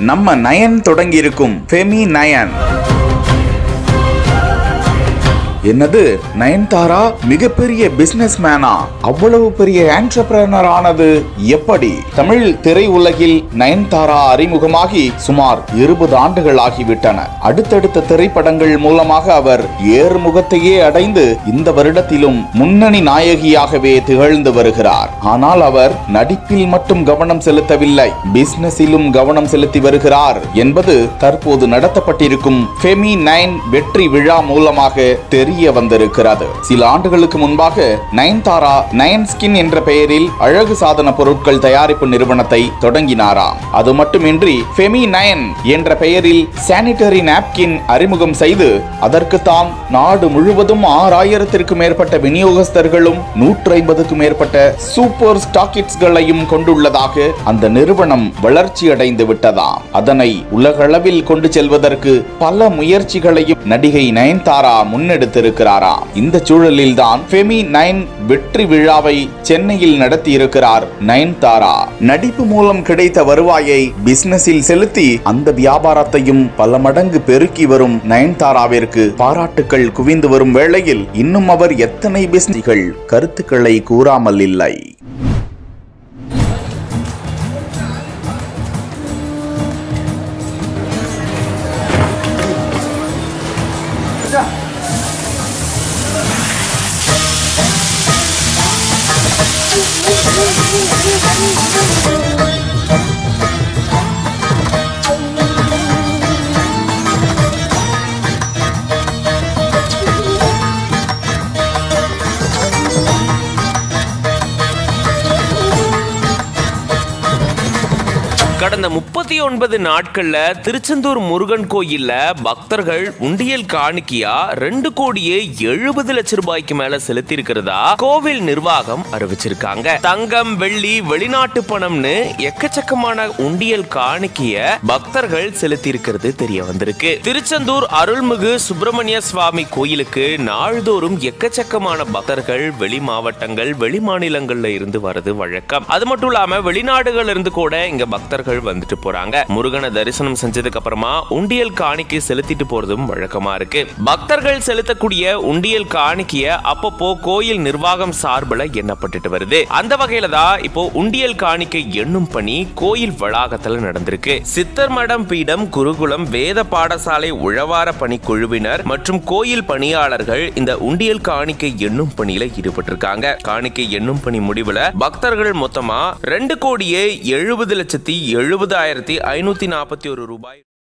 நம்ம nine தொடங்கியிருக்கும் Femi nine என்னது நயன்தாரா மிகப்பெரிய பிசினஸ் மேனா அவ்வளவு பெரிய ஆண்டர்பிரனர் ஆனது எப்படி தமிழ் திரையுலகில் நயன்தாரா அறிமுகமாகி சுமார் இருபது ஆண்டுகள் ஆகிவிட்டன அடுத்தடுத்த திரைப்படங்கள் மூலமாக அவர் ஏறுமுகத்தையே அடைந்து இந்த வருடத்திலும் முன்னணி நாயகியாகவே திகழ்ந்து வருகிறார் ஆனால் அவர் நடிப்பில் மட்டும் கவனம் செலுத்தவில்லை பிசினஸிலும் கவனம் செலுத்தி வருகிறார் என்பது தற்போது நடத்தப்பட்டிருக்கும் ஃபெமி நைன் வெற்றி விழா மூலமாக தெரிய வந்திருக்கிறது சில ஆண்டுகளுக்கு முன்பாக நயன்தாரா நயன் ஸ்கின் என்ற பெயரில் அழகு சாதன பொருட்கள் தயாரிப்பு நிறுவனத்தை தொடங்கினாராம் அது மட்டுமின்றி ஃபெமி நயன் என்ற பெயரில் சானிட்டரி நாப்கின் அறிமுகம் செய்து அதற்கு தாம் நாடு முழுவதும் ஆறாயிரத்திற்கும் மேற்பட்ட விநியோகஸ்தர்களும் நூற்றி ஐம்பதுக்கும் மேற்பட்ட சூப்பர் ஸ்டாக்கிட்ஸ்களையும் கொண்டுள்ளதாக அந்த நிறுவனம் வளர்ச்சி அடைந்து விட்டதாம் அதனை உலகளவில் கொண்டு செல்வதற்கு பல முயற்சிகளையும் நடிகை நயன்தாரா முன்னெடுத்திருக்கிறாராம் இந்த சூழலில்தான் ஃபெமி நைன் வெற்றி விழாவை சென்னையில் நடத்தி இருக்கிறார் நயன்தாரா நடிப்பு மூலம் கிடைத்த வருவாயை பிசினஸில் செலுத்தி அந்த வியாபாரத்தையும் பல மடங்கு பெருக்கி வரும் நயன்தாராவிற்கு பாராட்டுக்கள் குவிந்து வரும் வேளையில் இன்னும் அவர் எத்தனை பிசினஸ்கள் கருத்துக்களை கூறாமல் இல்லை கடந்த முப்பத்தி ஒன்பது நாட்கள்ல திருச்செந்தூர் முருகன் கோயில்ல பக்தர்கள் உண்டியல் காணிக்கையா ரெண்டு கோடியே எழுபது லட்சம் ரூபாய்க்கு மேல செலுத்தி இருக்கிறதா கோவில் நிர்வாகம் அறிவிச்சிருக்காங்க தங்கம் வெள்ளி வெளிநாட்டு பணம்னு எக்கச்சக்கமான உண்டியல் காணிக்கைய பக்தர்கள் செலுத்தி இருக்கிறது தெரிய வந்திருக்கு திருச்செந்தூர் அருள்மிகு சுப்பிரமணிய சுவாமி கோயிலுக்கு நாள்தோறும் எக்கச்சக்கமான பக்தர்கள் வெளி மாவட்டங்கள் வெளி மாநிலங்கள்ல இருந்து வரது வழக்கம் அது மட்டும் இல்லாம வெளிநாடுகள்ல இருந்து கூட இங்க பக்தர்கள் வந்துட்டு போறாங்க முருகனை தரிசனம் செஞ்சதுக்கு அப்புறமா உண்டியல் காணிக்கை செலுத்திட்டு போறதும் வழக்கமா இருக்கு பக்தர்கள் செலுத்தக்கூடிய உண்டியல் காணிக்கைய அப்பப்போ கோயில் நிர்வாகம் சார்பில் எண்ணப்பட்டுட்டு வருது அந்த வகையில தான் இப்போ உண்டியல் காணிக்கை எண்ணும் பணி கோயில் வளாகத்துல நடந்திருக்கு சித்தர் மடம் பீடம் குருகுலம் வேத பாடசாலை உழவார பணி குழுவினர் மற்றும் கோயில் பணியாளர்கள் இந்த உண்டியல் காணிக்கை எண்ணும் பணியில ஈடுபட்டிருக்காங்க காணிக்கை எண்ணும் பணி முடிவுல பக்தர்கள் மொத்தமா ரெண்டு கோடியே எழுபது லட்சத்தி எழுபதாயிரத்தி ஐநூத்தி நாற்பத்தி ஒரு ரூபாய்